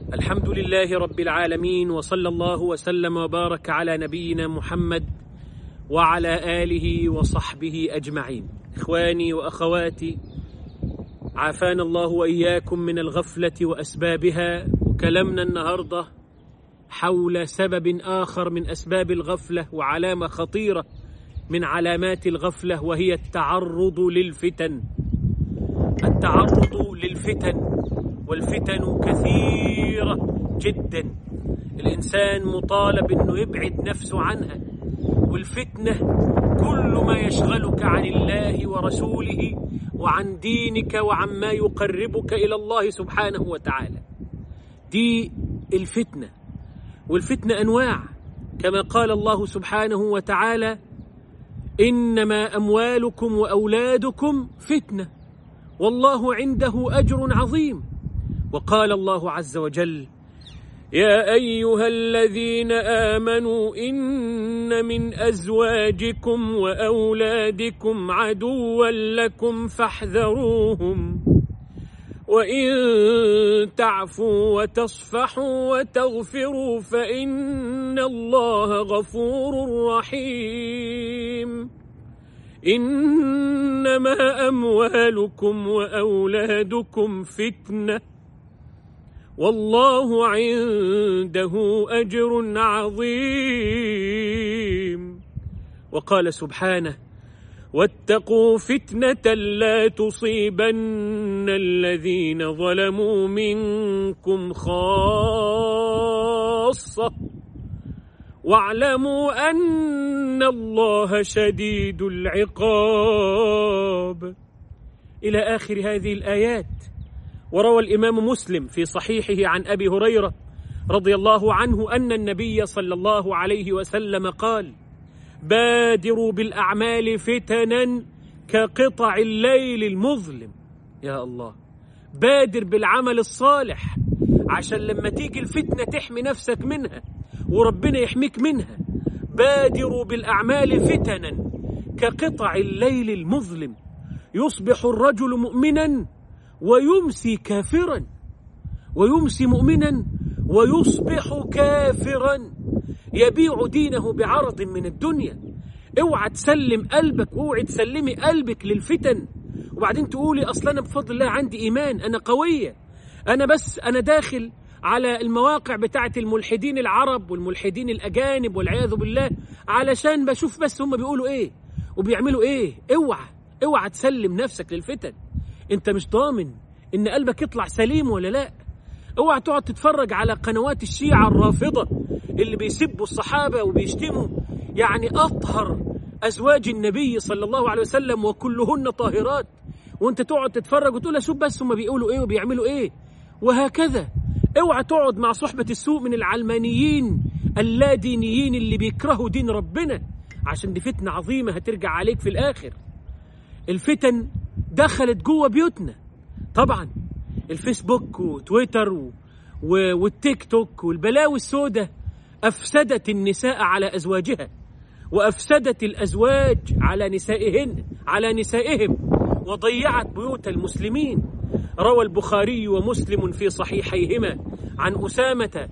الحمد لله رب العالمين وصلى الله وسلم وبارك على نبينا محمد وعلى اله وصحبه اجمعين اخواني واخواتي عافانا الله واياكم من الغفله واسبابها وكلامنا النهارده حول سبب اخر من اسباب الغفله وعلامه خطيره من علامات الغفله وهي التعرض للفتن التعرض للفتن والفتن كثيره جدا الانسان مطالب انه يبعد نفسه عنها والفتنه كل ما يشغلك عن الله ورسوله وعن دينك وعما يقربك الى الله سبحانه وتعالى دي الفتنه والفتنه انواع كما قال الله سبحانه وتعالى انما اموالكم واولادكم فتنه والله عنده اجر عظيم وقال الله عز وجل يا ايها الذين امنوا ان من ازواجكم واولادكم عدوا لكم فاحذروهم وان تعفوا وتصفحوا وتغفروا فان الله غفور رحيم انما اموالكم واولادكم فتنه والله عنده اجر عظيم وقال سبحانه واتقوا فتنه لا تصيبن الذين ظلموا منكم خاصه واعلموا ان الله شديد العقاب الى اخر هذه الايات وروى الامام مسلم في صحيحه عن ابي هريره رضي الله عنه ان النبي صلى الله عليه وسلم قال بادروا بالاعمال فتنا كقطع الليل المظلم يا الله بادر بالعمل الصالح عشان لما تيجي الفتنه تحمي نفسك منها وربنا يحميك منها بادروا بالاعمال فتنا كقطع الليل المظلم يصبح الرجل مؤمنا ويمسي كافرا ويمسي مؤمنا ويصبح كافرا يبيع دينه بعرض من الدنيا اوعى تسلم قلبك واوعي تسلمي قلبك للفتن وبعدين تقولي اصل انا بفضل الله عندي ايمان انا قويه انا بس انا داخل على المواقع بتاعت الملحدين العرب والملحدين الاجانب والعياذ بالله علشان بشوف بس هم بيقولوا ايه وبيعملوا ايه اوعى اوعى تسلم نفسك للفتن انت مش ضامن ان قلبك يطلع سليم ولا لا اوعى تقعد تتفرج على قنوات الشيعة الرافضة اللي بيسبوا الصحابة وبيشتموا يعني أطهر أزواج النبي صلى الله عليه وسلم وكلهن طاهرات وانت تقعد تتفرج وتقول اشوف بس هم بيقولوا ايه وبيعملوا ايه وهكذا اوعى تقعد مع صحبة السوء من العلمانيين اللادينيين اللي بيكرهوا دين ربنا عشان دي فتنة عظيمة هترجع عليك في الآخر الفتن دخلت جوه بيوتنا طبعا الفيسبوك وتويتر و... و... والتيك توك والبلاوي السوداء أفسدت النساء على أزواجها وأفسدت الأزواج على نسائهن على نسائهم وضيعت بيوت المسلمين روى البخاري ومسلم في صحيحيهما عن أسامة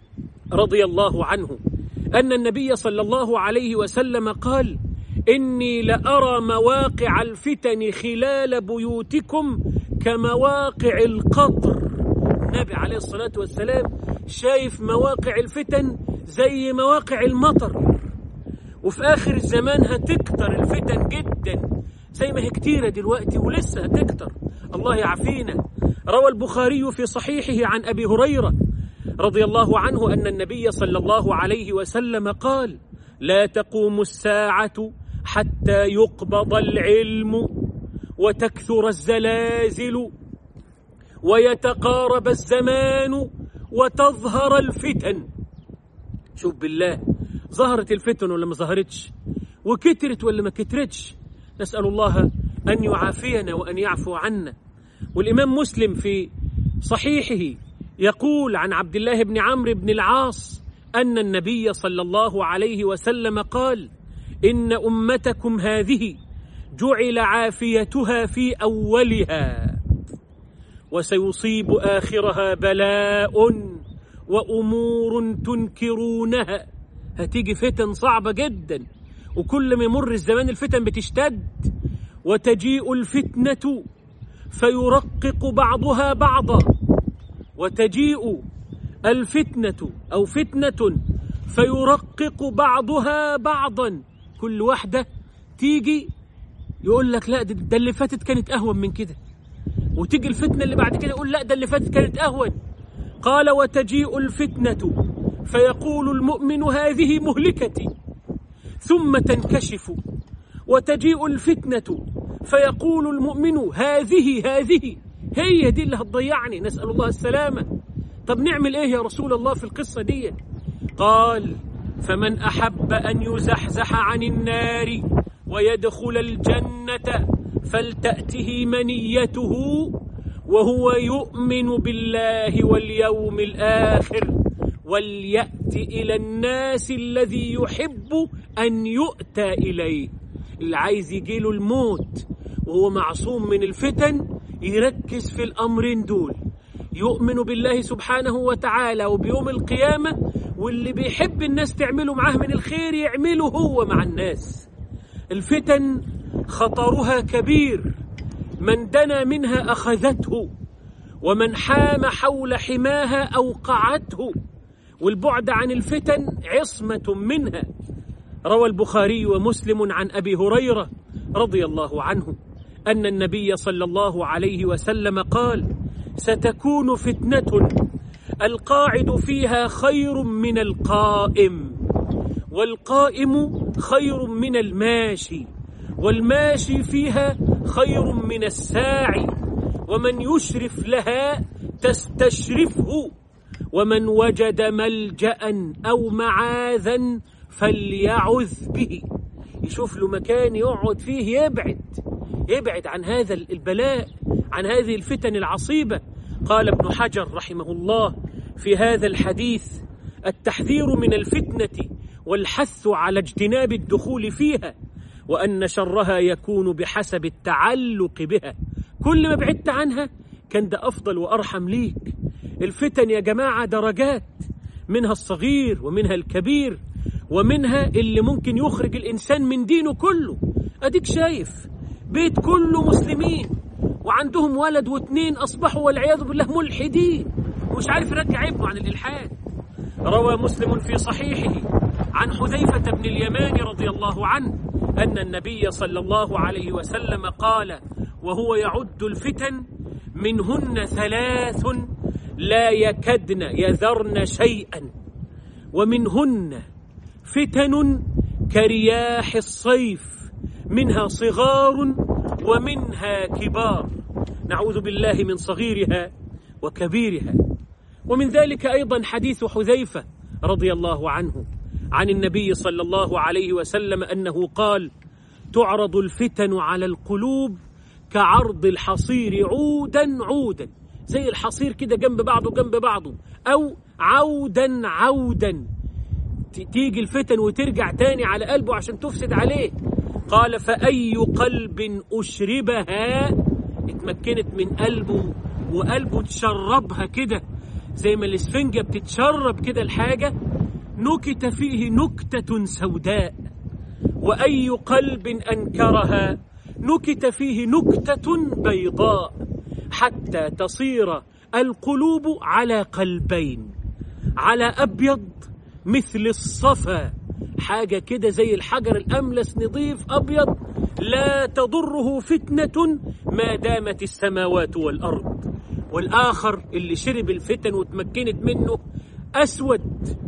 رضي الله عنه أن النبي صلى الله عليه وسلم قال إني لأرى مواقع الفتن خلال بيوتكم كمواقع القطر النبي عليه الصلاة والسلام شايف مواقع الفتن زي مواقع المطر وفي آخر الزمان هتكتر الفتن جدا زي ما هي كتيرة دلوقتي ولسه هتكتر الله يعافينا روى البخاري في صحيحه عن أبي هريرة رضي الله عنه أن النبي صلى الله عليه وسلم قال لا تقوم الساعة حتى يقبض العلم وتكثر الزلازل ويتقارب الزمان وتظهر الفتن شوف بالله ظهرت الفتن ولا ما ظهرتش وكترت ولا ما كترتش نسأل الله أن يعافينا وأن يعفو عنا والإمام مسلم في صحيحه يقول عن عبد الله بن عمرو بن العاص أن النبي صلى الله عليه وسلم قال إن أمتكم هذه جعل عافيتها في أولها وسيصيب آخرها بلاء وأمور تنكرونها هتيجي فتن صعبة جدا وكل ما يمر الزمان الفتن بتشتد وتجيء الفتنة فيرقق بعضها بعضا وتجيء الفتنة أو فتنة فيرقق بعضها بعضا كل واحدة تيجي يقول لك لا ده اللي فاتت كانت أهون من كده وتيجي الفتنة اللي بعد كده يقول لا ده اللي فاتت كانت أهون قال وتجيء الفتنة فيقول المؤمن هذه مهلكتي ثم تنكشف وتجيء الفتنة فيقول المؤمن هذه هذه هي دي اللي هتضيعني نسأل الله السلامة طب نعمل ايه يا رسول الله في القصة دي قال فمن أحب أن يزحزح عن النار ويدخل الجنة فلتأته منيته وهو يؤمن بالله واليوم الآخر وليأت إلى الناس الذي يحب أن يؤتى إليه اللي عايز يجيله الموت وهو معصوم من الفتن يركز في الأمرين دول يؤمن بالله سبحانه وتعالى وبيوم القيامة واللي بيحب الناس تعمله معاه من الخير يعمله هو مع الناس الفتن خطرها كبير من دنا منها أخذته ومن حام حول حماها أوقعته والبعد عن الفتن عصمة منها روى البخاري ومسلم عن أبي هريرة رضي الله عنه أن النبي صلى الله عليه وسلم قال ستكون فتنة القاعد فيها خير من القائم والقائم خير من الماشي والماشي فيها خير من الساعي ومن يشرف لها تستشرفه ومن وجد ملجا او معاذا فليعذ به يشوف له مكان يقعد فيه يبعد يبعد عن هذا البلاء عن هذه الفتن العصيبه قال ابن حجر رحمه الله في هذا الحديث التحذير من الفتنه والحث على اجتناب الدخول فيها وان شرها يكون بحسب التعلق بها كل ما بعدت عنها كان ده افضل وارحم ليك الفتن يا جماعه درجات منها الصغير ومنها الكبير ومنها اللي ممكن يخرج الانسان من دينه كله اديك شايف بيت كله مسلمين وعندهم ولد واثنين اصبحوا والعياذ بالله ملحدين ومش عارف يرجع ابنه عن الالحاد روى مسلم في صحيحه عن حذيفه بن اليمان رضي الله عنه ان النبي صلى الله عليه وسلم قال وهو يعد الفتن منهن ثلاث لا يكدن يذرن شيئا ومنهن فتن كرياح الصيف منها صغار ومنها كبار نعوذ بالله من صغيرها وكبيرها ومن ذلك ايضا حديث حذيفه رضي الله عنه عن النبي صلى الله عليه وسلم انه قال تعرض الفتن على القلوب كعرض الحصير عودا عودا زي الحصير كده جنب بعضه جنب بعضه او عودا عودا تيجي الفتن وترجع تاني على قلبه عشان تفسد عليه قال فأي قلب أشربها اتمكنت من قلبه وقلبه تشربها كده زي ما الاسفنجة بتتشرب كده الحاجة نكت فيه نكتة سوداء وأي قلب أنكرها نكت فيه نكتة بيضاء حتى تصير القلوب على قلبين على أبيض مثل الصفا حاجة كده زي الحجر الأملس نظيف أبيض لا تضره فتنة ما دامت السماوات والأرض والآخر اللي شرب الفتن وتمكنت منه أسود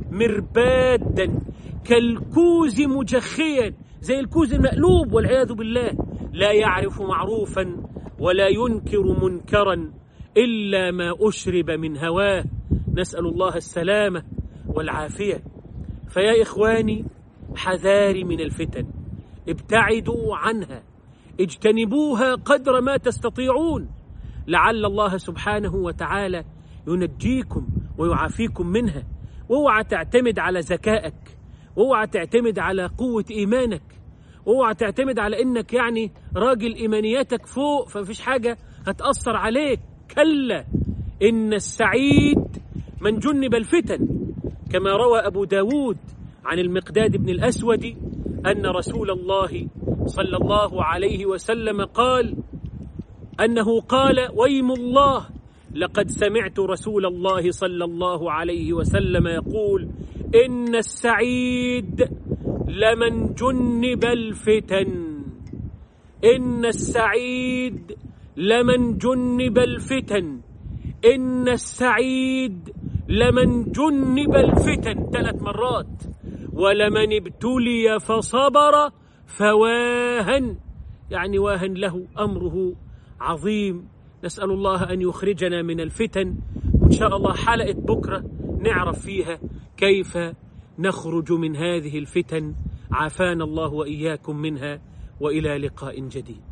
مربادا كالكوز مجخيا زي الكوز المقلوب والعياذ بالله لا يعرف معروفا ولا ينكر منكرا إلا ما أشرب من هواه نسأل الله السلامة والعافية فيا إخواني حذاري من الفتن ابتعدوا عنها اجتنبوها قدر ما تستطيعون لعل الله سبحانه وتعالى ينجيكم ويعافيكم منها واوعى تعتمد على ذكائك واوعى تعتمد على قوة إيمانك واوعى تعتمد على إنك يعني راجل إيمانياتك فوق فمفيش حاجة هتأثر عليك كلا إن السعيد من جنب الفتن كما روى أبو داود عن المقداد بن الأسود أن رسول الله صلى الله عليه وسلم قال أنه قال ويم الله لقد سمعت رسول الله صلى الله عليه وسلم يقول إن السعيد لمن جنب الفتن إن السعيد لمن جنب الفتن إن السعيد لمن جنب الفتن ثلاث مرات ولمن ابتلي فصبر فواهن يعني واهن له أمره عظيم نسأل الله أن يخرجنا من الفتن وإن شاء الله حلقة بكرة نعرف فيها كيف نخرج من هذه الفتن عافانا الله وإياكم منها وإلى لقاء جديد